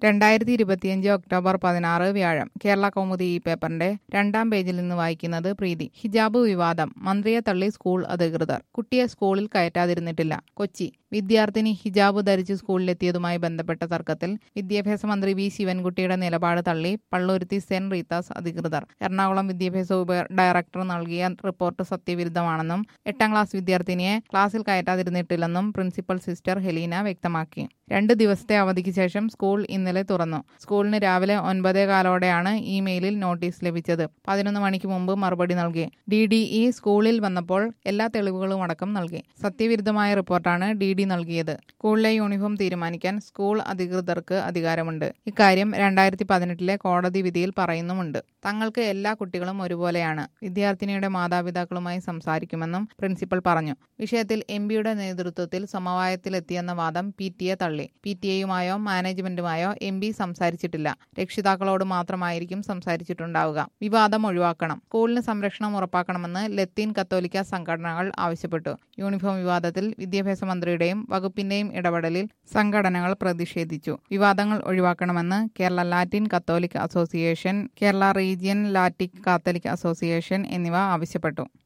രണ്ടായിരത്തി ഇരുപത്തിയഞ്ച് ഒക്ടോബർ പതിനാറ് വ്യാഴം കേരള കൗമുദി ഈ പേപ്പറിന്റെ രണ്ടാം പേജിൽ നിന്ന് വായിക്കുന്നത് പ്രീതി ഹിജാബ് വിവാദം മന്ത്രിയെ തള്ളി സ്കൂൾ അധികൃതർ കുട്ടിയെ സ്കൂളിൽ കയറ്റാതിരുന്നിട്ടില്ല കൊച്ചി വിദ്യാർത്ഥിനി ഹിജാബ് ധരിച്ച് സ്കൂളിലെത്തിയതുമായി ബന്ധപ്പെട്ട തർക്കത്തിൽ വിദ്യാഭ്യാസ മന്ത്രി വി ശിവൻകുട്ടിയുടെ നിലപാട് തള്ളി പള്ളുരുത്തി സെന്റ് റീത്താസ് അധികൃതർ എറണാകുളം വിദ്യാഭ്യാസ ഉപ ഡയറക്ടർ നൽകിയ റിപ്പോർട്ട് സത്യവിരുദ്ധമാണെന്നും എട്ടാം ക്ലാസ് വിദ്യാർത്ഥിനിയെ ക്ലാസ്സിൽ കയറ്റാതിരുന്നിട്ടില്ലെന്നും പ്രിൻസിപ്പൽ സിസ്റ്റർ ഹെലീന വ്യക്തമാക്കി രണ്ട് ദിവസത്തെ അവധിക്ക് ശേഷം സ്കൂൾ ഇന്നലെ തുറന്നു സ്കൂളിന് രാവിലെ ഒൻപതേ കാലോടെയാണ് ഇമെയിലിൽ നോട്ടീസ് ലഭിച്ചത് പതിനൊന്ന് മണിക്ക് മുമ്പ് മറുപടി നൽകി ഡി ഡി ഇ സ്കൂളിൽ വന്നപ്പോൾ എല്ലാ തെളിവുകളും അടക്കം നൽകി സത്യവിരുദ്ധമായ റിപ്പോർട്ടാണ് ഡി ഡി നൽകിയത് സ്കൂളിലെ യൂണിഫോം തീരുമാനിക്കാൻ സ്കൂൾ അധികൃതർക്ക് അധികാരമുണ്ട് ഇക്കാര്യം രണ്ടായിരത്തി പതിനെട്ടിലെ കോടതി വിധിയിൽ പറയുന്നുമുണ്ട് തങ്ങൾക്ക് എല്ലാ കുട്ടികളും ഒരുപോലെയാണ് വിദ്യാർത്ഥിനിയുടെ മാതാപിതാക്കളുമായി സംസാരിക്കുമെന്നും പ്രിൻസിപ്പൽ പറഞ്ഞു വിഷയത്തിൽ എം പിയുടെ നേതൃത്വത്തിൽ സമവായത്തിലെത്തിയെന്ന വാദം പി ടി എ തള്ളി പി ടി എയുമായോ മാനേജ്മെന്റുമായോ എം പി സംസാരിച്ചിട്ടില്ല രക്ഷിതാക്കളോട് മാത്രമായിരിക്കും സംസാരിച്ചിട്ടുണ്ടാവുക വിവാദം ഒഴിവാക്കണം സ്കൂളിന് സംരക്ഷണം ഉറപ്പാക്കണമെന്ന് ലത്തീൻ കത്തോലിക്ക സംഘടനകൾ ആവശ്യപ്പെട്ടു യൂണിഫോം വിവാദത്തിൽ വിദ്യാഭ്യാസ മന്ത്രിയുടെയും വകുപ്പിന്റെയും ഇടപെടലിൽ സംഘടനകൾ പ്രതിഷേധിച്ചു വിവാദങ്ങൾ ഒഴിവാക്കണമെന്ന് Kerala Latin Catholic association Kerala region Latin Catholic association എന്നിവ ആവശ്യപ്പെട്ടു